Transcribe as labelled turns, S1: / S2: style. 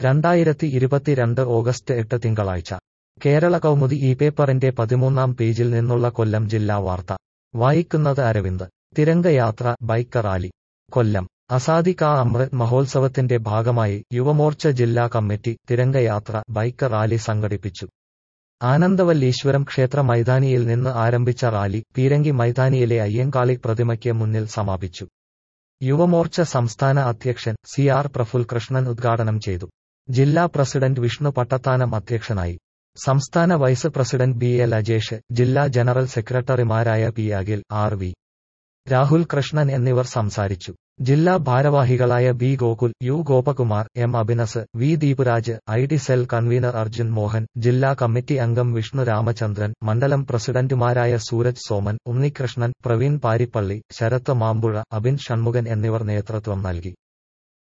S1: രണ്ടായിരത്തി ഇരുപത്തിരണ്ട് ഓഗസ്റ്റ് എട്ട് തിങ്കളാഴ്ച കേരള കൗമുദി ഈ പേപ്പറിന്റെ പതിമൂന്നാം പേജിൽ നിന്നുള്ള കൊല്ലം ജില്ലാ വാർത്ത വായിക്കുന്നത് അരവിന്ദ് തിരംഗയാത്ര ബൈക്ക് റാലി കൊല്ലം അസാദി കാ അമൃത് മഹോത്സവത്തിന്റെ ഭാഗമായി യുവമോർച്ച ജില്ലാ കമ്മിറ്റി തിരംഗയാത്ര ബൈക്ക് റാലി സംഘടിപ്പിച്ചു ആനന്ദവല്ലീശ്വരം ക്ഷേത്ര മൈതാനിയിൽ നിന്ന് ആരംഭിച്ച റാലി പീരങ്കി മൈതാനിയിലെ അയ്യങ്കാളി പ്രതിമയ്ക്ക് മുന്നിൽ സമാപിച്ചു യുവമോർച്ച സംസ്ഥാന അധ്യക്ഷൻ സി ആർ പ്രഫുൽ കൃഷ്ണൻ ഉദ്ഘാടനം ചെയ്തു ജില്ലാ പ്രസിഡന്റ് വിഷ്ണു പട്ടത്താനം അധ്യക്ഷനായി സംസ്ഥാന vice president B L Ajesh ജില്ലാ ജനറൽ സെക്രട്ടറിമാരായ P Akhil R V Rahul Krishnan എന്നിവർ സംസാരിച്ചു ജില്ലാ ഭാരവാഹികളായ B Gokul U Gopakumar M Abhinas V Deepuraj I T cell convener Arjun Mohan ജില്ലാ കമ്മിറ്റി അംഗം വിഷ്ണു രാമചന്ദ്രൻ മണ്ഡലം പ്രസിഡന്റുമാരായ സൂരജ് സോമൻ ഉണ്ണികൃഷ്ണൻ പ്രവീൺ പാരിപ്പള്ളി ശരത്ത് മാമ്പുഴ അബിൻ ഷൺമുഖൻ എന്നിവർ നേതൃത്വം നൽകി